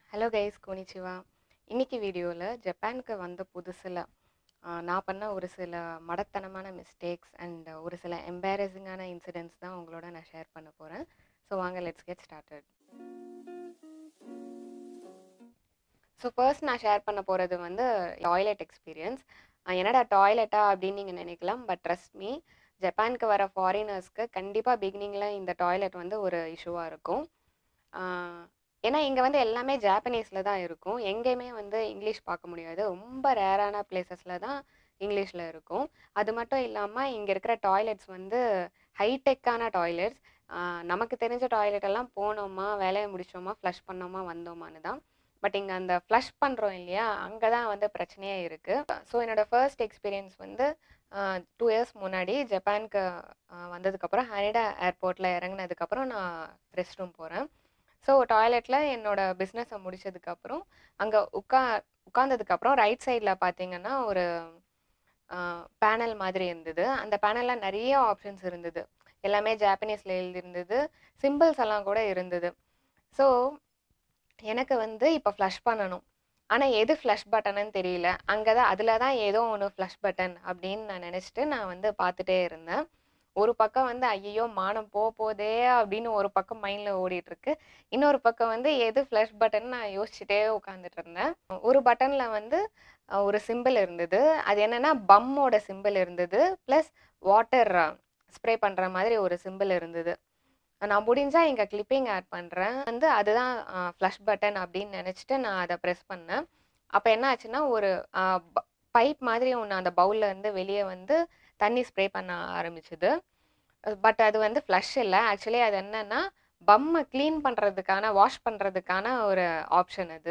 Hello guys கோனிச்சிவா இன்னைக்கு வீடியோவில் ஜப்பானுக்கு வந்த புதுசில் நான் பண்ண ஒரு சில மடத்தனமான மிஸ்டேக்ஸ் அண்ட் ஒரு சில எம்பாரசிங்கான இன்சிடென்ட்ஸ் தான் உங்களோட நான் ஷேர் பண்ண போகிறேன் ஸோ வாங்க let's get started so first நான் ஷேர் பண்ண போகிறது வந்து டாய்லெட் எக்ஸ்பீரியன்ஸ் என்னடா டாய்லெட்டா அப்படின்னு நீங்கள் நினைக்கலாம் பட் ட்ரஸ்ட் மீ ஜப்பானுக்கு வர ஃபாரினர்ஸ்க்கு கண்டிப்பாக பிகினிங்கில் இந்த டாய்லெட் வந்து ஒரு இஷ்யூவாக இருக்கும் ஆஹ் ஏன்னா இங்கே வந்து எல்லாமே ஜாப்பனீஸில் தான் இருக்கும் எங்கேயுமே வந்து இங்கிலீஷ் பார்க்க முடியாது ரொம்ப ரேரான பிளேசஸில் தான் இங்கிலீஷில் இருக்கும் அது மட்டும் இல்லாமல் இங்கே இருக்கிற டாய்லெட்ஸ் வந்து ஹைடெக்கான டாய்லெட்ஸ் நமக்கு தெரிஞ்ச டாய்லெட் எல்லாம் போனோமா வேலையை முடிச்சோமா ஃப்ளஷ் பண்ணோமா வந்தோமான்னு தான் பட் இங்கே அந்த ஃப்ளஷ் பண்ணுறோம் இல்லையா அங்கே தான் வந்து பிரச்சனையே இருக்குது ஸோ என்னோட ஃபர்ஸ்ட் எக்ஸ்பீரியன்ஸ் வந்து டூ இயர்ஸ் முன்னாடி ஜப்பானுக்கு வந்ததுக்கப்புறம் ஹனிடா ஏர்போர்ட்டில் இறங்குனதுக்கப்புறம் நான் ரெஸ்ட் ரூம் போகிறேன் ஸோ டாய்லெட்டில் என்னோட பிஸ்னஸை முடிச்சதுக்கப்புறம் அங்கே உட்கா உட்காந்ததுக்கப்புறம் ரைட் சைடில் பார்த்தீங்கன்னா ஒரு பேனல் மாதிரி இருந்தது அந்த பேனலில் நிறைய ஆப்ஷன்ஸ் இருந்தது எல்லாமே ஜாப்பனீஸில் எழுதியிருந்தது சிம்பிள்ஸ் எல்லாம் கூட இருந்தது ஸோ எனக்கு வந்து இப்போ ஃப்ளஷ் பண்ணணும் ஆனால் எது ஃப்ளஷ் பட்டனுன்னு தெரியல அங்கே தான் அதில் தான் ஏதோ ஒன்று ஃப்ளஷ் பட்டன் அப்படின்னு நான் நினச்சிட்டு நான் வந்து பார்த்துட்டே இருந்தேன் ஒரு பக்கம் வந்து ஐயோ மானம் போ போதே அப்படின்னு ஒரு பக்கம் மைண்டில் ஓடிட்டு இருக்கு இன்னொரு பக்கம் வந்து எது ஃப்ளஷ் பட்டன் நான் யோசிச்சுட்டே உட்காந்துட்டு இருந்தேன் ஒரு பட்டனில் வந்து அஹ், ஒரு சிம்பிள் இருந்தது அது என்னன்னா பம்மோட சிம்பிள் இருந்தது ப்ளஸ் வாட்டர் ஸ்ப்ரே பண்ணுற மாதிரி ஒரு சிம்பிள் இருந்தது நான் முடிஞ்சா இங்கே கிளிப்பிங் ஆட் பண்ணுறேன் வந்து அதுதான் ஃப்ளஷ் பட்டன் அப்படின்னு நினச்சிட்டு நான் அதை ப்ரெஸ் பண்ணேன் அப்போ என்ன ஆச்சுன்னா ஒரு பைப் மாதிரி ஒன்று அந்த பவுல்ல இருந்து வெளியே வந்து தண்ணி ஸ்ப்ரே பண்ண ஆரம்பிச்சுது பட் அது வந்து ஃப்ளஷ் இல்லை ஆக்சுவலி அது என்னன்னா பம்மை க்ளீன் பண்ணுறதுக்கான வாஷ் பண்ணுறதுக்கான ஒரு ஆப்ஷன் அது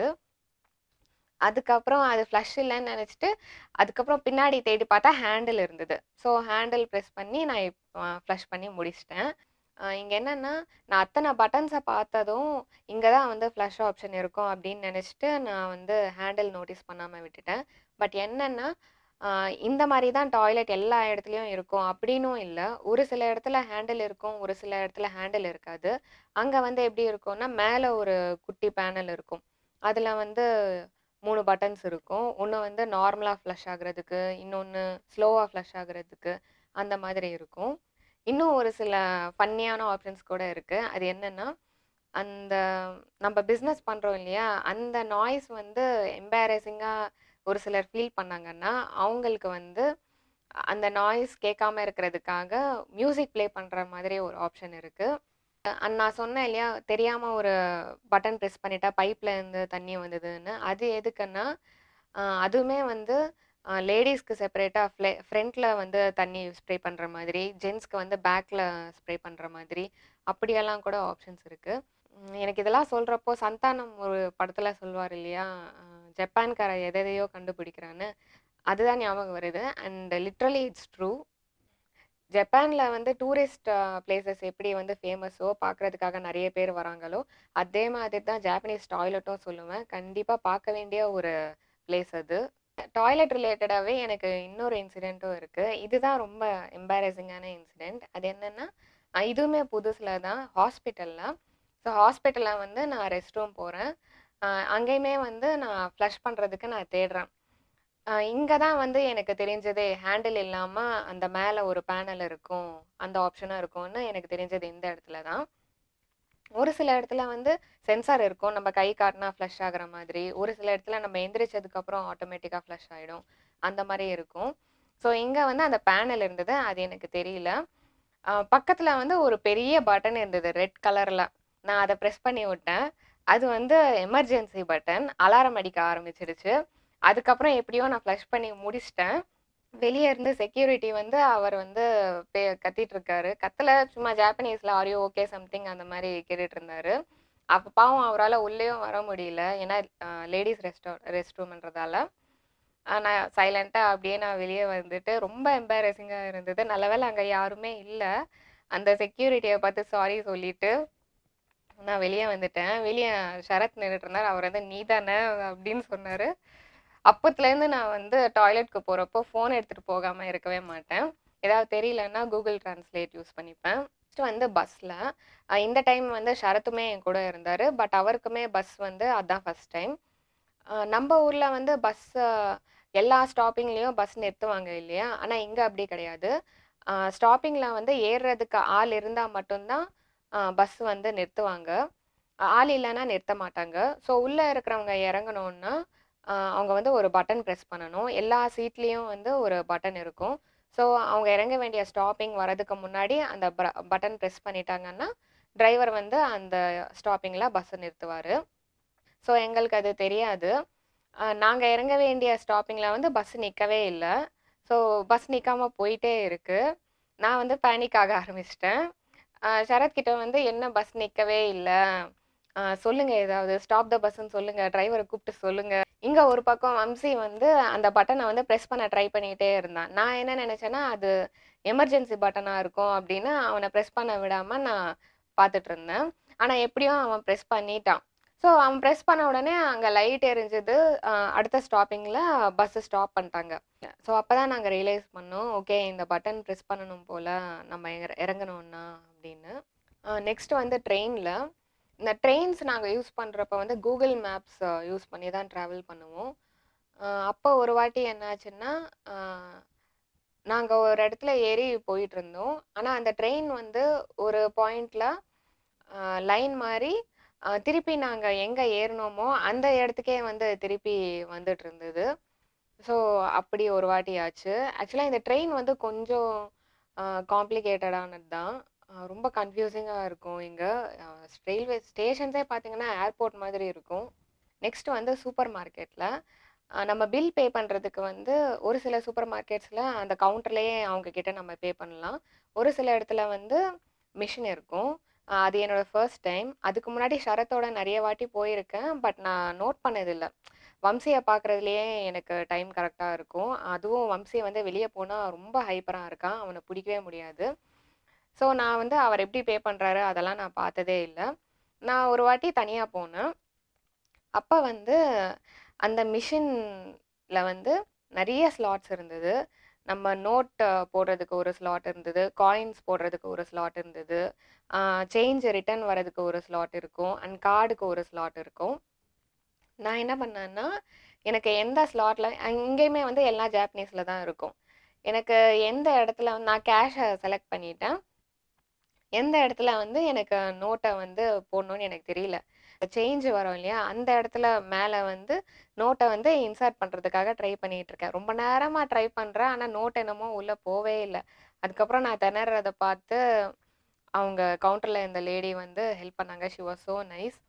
அதுக்கப்புறம் அது ஃப்ளஷ் இல்லைன்னு நினச்சிட்டு அதுக்கப்புறம் பின்னாடி தேடி பார்த்தா ஹேண்டில் இருந்தது ஸோ ஹேண்டில் ப்ரெஸ் பண்ணி நான் ஃப்ளஷ் பண்ணி முடிச்சிட்டேன் இங்கே என்னென்னா நான் அத்தனை பட்டன்ஸை பார்த்ததும் இங்கே தான் வந்து ஃப்ளஷ் ஆப்ஷன் இருக்கும் அப்படின்னு நினச்சிட்டு நான் வந்து ஹேண்டில் நோட்டீஸ் பண்ணாமல் விட்டுட்டேன் பட் என்னென்னா இந்த மாதிரி தான் டாய்லெட் எல்லா இடத்துலையும் இருக்கும் அப்படின்னும் இல்லை ஒரு சில இடத்துல ஹேண்டில் இருக்கும் ஒரு சில இடத்துல ஹேண்டில் இருக்காது அங்கே வந்து எப்படி இருக்கும்னா மேலே ஒரு குட்டி பேனல் இருக்கும் அதில் வந்து மூணு பட்டன்ஸ் இருக்கும் ஒன்று வந்து நார்மலாக ஃப்ளஷ் ஆகுறதுக்கு இன்னொன்று ஸ்லோவாக ஃப்ளஷ் ஆகுறதுக்கு அந்த மாதிரி இருக்கும் இன்னும் ஒரு சில ஃபன்னியான ஆப்ஷன்ஸ் கூட இருக்குது அது என்னென்னா அந்த நம்ம பிஸ்னஸ் பண்ணுறோம் இல்லையா அந்த நாய்ஸ் வந்து எம்பாரசிங்காக ஒரு சிலர் ஃபீல் பண்ணாங்கன்னா அவங்களுக்கு வந்து அந்த நாய்ஸ் கேட்காம இருக்கிறதுக்காக மியூசிக் ப்ளே பண்ணுற மாதிரி ஒரு ஆப்ஷன் இருக்குது நான் சொன்னேன் இல்லையா தெரியாமல் ஒரு பட்டன் ப்ரெஸ் பண்ணிட்டா பைப்பில் இருந்து தண்ணி வந்ததுன்னு அது எதுக்குன்னா ஆஹ் அதுவுமே வந்து லேடிஸ்க்கு செப்பரேட்டாக ஃப்ளே ஃப்ரண்ட்டில் வந்து தண்ணி ஸ்ப்ரே பண்ணுற மாதிரி ஜென்ஸ்க்கு வந்து பேக்கில் ஸ்ப்ரே பண்ணுற மாதிரி அப்படியெல்லாம் கூட ஆப்ஷன்ஸ் இருக்குது எனக்கு இதெல்லாம் சொல்கிறப்போ சந்தானம் ஒரு படத்தில் சொல்வார் இல்லையா ஆஹ் ஜப்பான்கார எதையோ கண்டுபிடிக்கிறான்னு அதுதான் ஞாபகம் வருது அண்ட் லிட்ரலி இட்ஸ் ட்ரூ ஜப்பானில் வந்து டூரிஸ்ட் பிளேசஸ் எப்படி வந்து ஃபேமஸோ பார்க்குறதுக்காக நிறைய பேர் வராங்களோ அதே மாதிரி தான் ஜாப்பனீஸ் டாய்லெட்டும் சொல்லுவேன் கண்டிப்பாக பார்க்க வேண்டிய ஒரு பிளேஸ் அது டாய்லெட் ரிலேட்டடாகவே எனக்கு இன்னொரு இன்சிடெண்ட்டும் இருக்குது இதுதான் ரொம்ப எம்பாரசிங்கான இன்சிடெண்ட் அது என்னென்னா இதுவுமே புதுசில் தான் ஹாஸ்பிட்டலில் ஸோ ஹாஸ்பிட்டலில் வந்து நான் ரெஸ்ட் ரூம் போகிறேன் அங்கேயுமே வந்து நான் ஃப்ளஷ் பண்ணுறதுக்கு நான் தேடுறேன் இங்கே தான் வந்து எனக்கு தெரிஞ்சதே ஹேண்டில் இல்லாமல் அந்த மேலே ஒரு பேனல் இருக்கும் அந்த ஆப்ஷனும் இருக்கும்னு எனக்கு தெரிஞ்சது இந்த இடத்துல தான் ஒரு சில இடத்துல வந்து சென்சார் இருக்கும் நம்ம கை காட்டினா ஃப்ளஷ் ஆகுற மாதிரி ஒரு சில இடத்துல நம்ம எந்திரிச்சதுக்கப்புறம் ஆட்டோமேட்டிக்காக ஃப்ளஷ் ஆகிடும் அந்த மாதிரி இருக்கும் ஸோ இங்கே வந்து அந்த பேனல் இருந்தது அது எனக்கு தெரியல பக்கத்தில் வந்து ஒரு பெரிய பட்டன் இருந்தது ரெட் கலரில் நான் அதை ப்ரெஸ் பண்ணி விட்டேன் அது வந்து எமர்ஜென்சி பட்டன் அலாரம் அடிக்க ஆரம்பிச்சிடுச்சு அதுக்கப்புறம் எப்படியோ நான் ஃப்ளஷ் பண்ணி முடிச்சிட்டேன் வெளியே இருந்து செக்யூரிட்டி வந்து அவர் வந்து பே கத்திட்டு இருக்காரு கத்தல சும்மா ஜாப்பனீஸ்ல ஆரியோ ஓகே சம்திங் அந்த மாதிரி கேட்டுட்டு இருந்தாரு அப்போ பாவம் அவரால் உள்ளேயும் வர முடியல ஏன்னா லேடிஸ் ரெஸ்ட் ரெஸ்ட் ரூம்ன்றதால நான் சைலண்ட்டாக அப்படியே நான் வெளியே வந்துட்டு ரொம்ப எம்பாரசிங்காக இருந்தது நல்ல வேளை அங்கே யாருமே இல்லை அந்த செக்யூரிட்டியை பார்த்து சாரி சொல்லிட்டு நான் வெளியே வந்துட்டேன் வெளியே ஷரத் நின்றுட்டு இருந்தார் அவர் வந்து நீ தானே அப்படின்னு சொன்னார் அப்பத்துலேருந்து நான் வந்து டாய்லெட்க்கு போகிறப்போ ஃபோன் எடுத்துகிட்டு போகாமல் இருக்கவே மாட்டேன் ஏதாவது தெரியலன்னா கூகுள் டிரான்ஸ்லேட் யூஸ் பண்ணிப்பேன் வந்து பஸ்ல. அ இந்த டைம் வந்து ஷரத்துமே என் கூட இருந்தாரு. பட் அவருக்குமே பஸ் வந்து அதான் ஃபர்ஸ்ட் டைம். அ நம்ப ஊர்ல வந்து பஸ் எல்லா ஸ்டாப்பிங்லயும் பஸ் நிறுத்துவாங்க இல்லையா? ஆனா இங்க அப்படி கிடையாது. அ ஸ்டாப்பிங்ல வந்து ஏறுறதுக்கு ஆள் இருந்தா மட்டும் தான் அ பஸ் வந்து நிறுத்துவாங்க. ஆள் இல்லன்னா நிறுத்த மாட்டாங்க. ஸோ உள்ள இருக்கிறவங்க இறங்கணும்னா, அ அவங்க வந்து ஒரு பட்டன் பிரஸ் பண்ணணும். எல்லா சீட்லயும் வந்து ஒரு பட்டன் இருக்கும். ஸோ அவங்க இறங்க வேண்டிய ஸ்டாப்பிங் வரதுக்கு முன்னாடி அந்த ப பட்டன் பிரஸ் பண்ணிட்டாங்கன்னா, டிரைவர் வந்து அந்த ஸ்டாப்பிங்ல பஸ்ஸ நிறுத்துவாரு. ஸோ எங்களுக்கு அது தெரியாது. அ நாங்க இறங்க வேண்டிய ஸ்டாப்பிங்ல வந்து பஸ் நிக்கவே இல்ல. ஸோ பஸ் நிக்காம போயிட்டே இருக்கு. நான் வந்து பேனிக் ஆக ஆரம்பிச்சுட்டேன். அ ஷரத் கிட்ட வந்து என்ன பஸ் நிக்கவே இல்ல. அ சொல்லுங்க ஏதாவது ஸ்டாப் த பஸ்ன்னு சொல்லுங்க. டிரைவர கூப்பிட்டு சொல்லுங்க. இங்க ஒரு பக்கம் வம்சி வந்து அந்த பட்டன வந்து பிரஸ் பண்ண ட்ரை பண்ணிட்டே இருந்தான். நான் என்ன நினைச்சேன்னா, அது எமர்ஜென்சி பட்டனா இருக்கும் அப்படின்னு அவன பிரஸ் பண்ண விடாம நான் பார்த்துட்டு இருந்தேன். ஆனா எப்படியும் அவன் பிரஸ் பண்ணிட்டான். ஸோ அவன் பிரஸ் பண்ண உடனே அங்க லைட் எரிஞ்சது. அ அடுத்த ஸ்டாப்பிங்ல பஸ் ஸ்டாப் பண்ணிட்டாங்க. ஸோ அப்பதான் நாங்க ரியலைஸ் பண்ணோம். ஓகே இந்த பட்டன் பிரஸ் பண்ணணும் போல நம்ம இற இறங்கணும்னா அப்படின்னு. அ நெக்ஸ்ட் வந்து ட்ரெயின்ல. இந்த ட்ரெயின்ஸ் நாங்க யூஸ் பண்றப்ப வந்து Google மேப்ஸ் யூஸ் பண்ணி தான் டிராவல் பண்ணுவோம். அ அப்போ ஒரு வாட்டி என்னாச்சுன்னா, அ நாங்க ஒரு இடத்துல ஏறி போயிட்டுருந்தோம். ஆனா அந்த ட்ரெயின் வந்து ஒரு பாயிண்ட்ல அ லைன் மாறி அ திருப்பி நாங்க எங்க ஏறுனோமோ, அந்த இடத்துக்கே வந்து திருப்பி வந்துட்டு இருந்தது. ஸோ அப்படி ஒரு வாட்டி ஆச்சு. ஆக்சுவலா இந்த ட்ரெயின் வந்து கொஞ்சம் அ காம்ப்ளிகேட்டடானது தான். அ ரொம்ப கன்ஃப்யூசிங்கா இருக்கும் இங்க. அ ரயில்வே ஸ்டேஷன்ஸே பார்த்தீங்கன்னா, ஏர்போர்ட் மாதிரி இருக்கும். நெக்ஸ்ட் வந்து சூப்பர் மார்க்கெட்ல. அ நம்ம பில் பே பண்றதுக்கு வந்து ஒரு சில சூப்பர் மார்க்கெட்ஸ்ல அந்த கவுண்டர்லயே அவங்க கிட்ட நம்ம பே பண்ணலாம். ஒரு சில இடத்துல வந்து மிஷின் இருக்கும். அ அது என்னோட ஃபர்ஸ்ட் டைம். அதுக்கு முன்னாடி ஷரத்தோட நெறைய வாட்டி போயிருக்கேன். பட் நான் நோட் பண்ணதில்ல. வம்சிய பார்க்குறதுலயே எனக்கு டைம் கரெக்ட்டா இருக்கும். அதுவும் வம்சி வந்து வெளிய போனா ரொம்ப ஹைப்பரா இருக்கான். அவன பிடிக்கவே முடியாது. ஸோ நான் வந்து அவர் எப்படி பே பண்றாரு அதெல்லாம் நான் பார்த்ததே இல்ல. நான் ஒரு வாட்டி தனியா போனேன். அப்ப வந்து அந்த மிஷின்ல வந்து நெறைய ஸ்லாட்ஸ் இருந்தது. நம்ம நோட் போடுறதுக்கு ஒரு ஸ்லாட் இருந்தது. காயின்ஸ் போடுறதுக்கு ஒரு ஸ்லாட் இருந்தது. அ சேஞ்ச் ரிட்டர்ன் வரதுக்கு ஒரு ஸ்லாட் இருக்கும். அண்ட் கார்டுக்கு ஒரு ஸ்லாட் இருக்கும். நான் என்ன பண்ணேன்னா, எனக்கு எந்த ஸ்லாட்ல இங்கேயுமே வந்து எல்லாம் ஜாப்பனீஸ்ல தான் இருக்கும். எனக்கு எந்த இடத்துல நான் கேஷ செலக்ட் பண்ணிட்டேன். எந்த இடத்துல வந்து எனக்கு நோட்ட வந்து போடணும்னு எனக்கு தெரியல. சேஞ்ச் வரும் இல்லையா? அந்த இடத்துல மேல வந்து நோட்ட வந்து இன்சர்ட் பண்றதுக்காக ட்ரை பண்ணிட்டு இருக்கேன். ரொம்ப நேரமா ட்ரை பண்றேன். ஆனா நோட் என்னமோ உள்ள போவே இல்ல. அதுக்கப்புறம் நான் திணறத பார்த்து அவங்க கவுண்டர்ல இருந்த லேடி வந்து ஹெல்ப் பண்ணாங்க. She was so nice.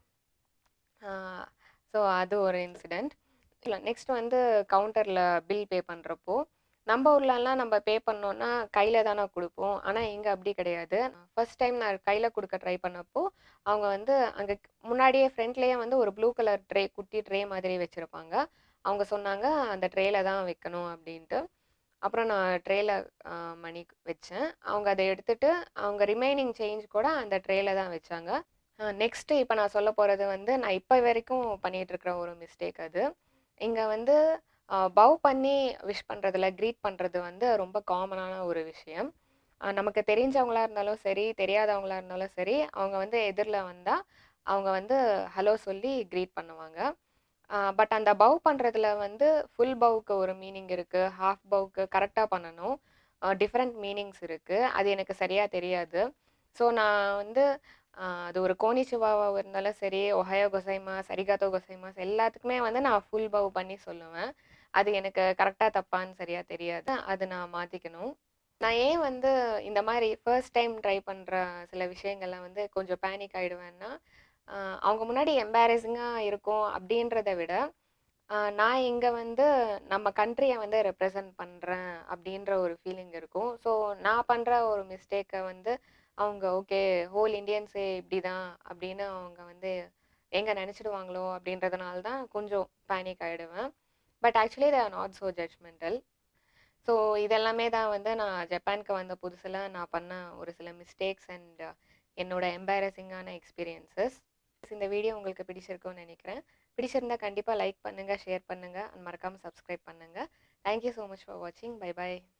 ஆ ஸோ அது ஒரு இன்சிடென்ட். இல்ல நெக்ஸ்ட் வந்து கவுண்டர்ல பில் பே பண்றப்போ, நம்ப ஊர்லலாம் நம்ம பே பண்ணோம்னா கையில தான குடுப்போம். ஆனா இங்க அப்படி கிடையாது. ஃபர்ஸ்ட் டைம் நான் கையில குடுக்க ட்ரை பண்ணப்போ, அவங்க வந்து அங்க முன்னாடியே ஃப்ரண்ட்லயே வந்து ஒரு ப்ளூ கலர் ட்ரே குட்டி ட்ரே மாதிரி வச்சிருப்பாங்க. அவங்க சொன்னாங்க, "அந்த ட்ரேல தான் வைக்கணும்" அப்படின்ட்டு. அப்புறம் நான் ட்ரேல அ மணி வச்சேன். அவங்க அத எடுத்துட்டு, அவங்க ரிமைனிங் சேஞ்ச் கூட அந்த ட்ரேல தான் வச்சாங்க. அ நெக்ஸ்ட் இப்ப நான் சொல்லப் போறது வந்து, நான் இப்ப வரைக்கும் பண்ணிட்டு இருக்கிற ஒரு மிஸ்டேக் அது. இங்க வந்து அ பவ் பண்ணி விஷ் பண்றதுல, கிரீட் பண்றது வந்து ரொம்ப காமனான ஒரு விஷயம். அ நமக்கு தெரிஞ்சவங்களா இருந்தாலும் சரி, தெரியாதவங்களா இருந்தாலும் சரி, அவங்க வந்து எதிர்ல வந்தா, அவங்க வந்து ஹலோ சொல்லி கிரீட் பண்ணுவாங்க. அ பட் அந்த பவ் பண்றதுல வந்து ஃபுல் பவ்க்கு ஒரு மீனிங் இருக்கு. ஹால்ஃப் பவ்க்கு கரெக்ட்டா பண்ணணும். அ டிஃபரண்ட் மீனிங்ஸ் இருக்கு. அது எனக்கு சரியா தெரியாது. ஸோ நான் வந்து அ அது ஒரு கோனிச்சிவாவா இருந்தாலும் சரி, ஒஹாயோ கோசைமாஸ், அரிகாத்தோ கோசைமாஸ் எல்லாத்துக்குமே வந்து நான் ஃபுல் பவ் பண்ணி சொல்லுவேன். அது எனக்கு கரெக்ட்டா தப்பான்னு சரியா தெரியாது. அது நான் மாத்திக்கணும். நான் ஏன் வந்து இந்த மாரி ஃபர்ஸ்ட் டைம் ட்ரை பண்ற சில விஷயங்கள்ல வந்து கொஞ்சம் பேனிக் ஆயிடுவேன்னா, அ அவங்க முன்னாடி எம்பாரஸிங்கா இருக்கும் அப்படின்றத விட, அ நான் இங்க வந்து நம்ம கண்ட்ரிய வந்து ரெப்ரசன்ட் பண்றேன் அப்படின்ற ஒரு ஃபீலிங் இருக்கும். ஸோ நான் பண்ற ஒரு மிஸ்டேக்க வந்து அவங்க ஓகே ஹோல் இண்டியன்ஸே இப்படிதான் அப்படின்னு அவங்க வந்து எங்க நெனச்சிடுவாங்களோ அப்படின்றதுனால தான் கொஞ்சம் பேனிக் ஆயிடுவேன். But actually they are not so judgmental. So இதெல்லாமே தான் வந்து நான் ஜப்பானுக்கு வந்த புதுசுல நான் பண்ண ஒரு சில மிஸ்டேக்ஸ் அண்ட் என்னோட எம்பாரஸிங்கான எக்ஸ்பீரியன்ஸஸ். இந்த வீடியோ உங்களுக்கு பிடிச்சிருக்கும்னு நெனைக்கிறேன். பிடிச்சிருந்தா கண்டிப்பா லைக் பண்ணுங்க, ஷேர் பண்ணுங்க அண்ட் மறக்காம சப்ஸ்கிரைப் பண்ணுங்க. Thank you so much for வாட்சிங். Bye by.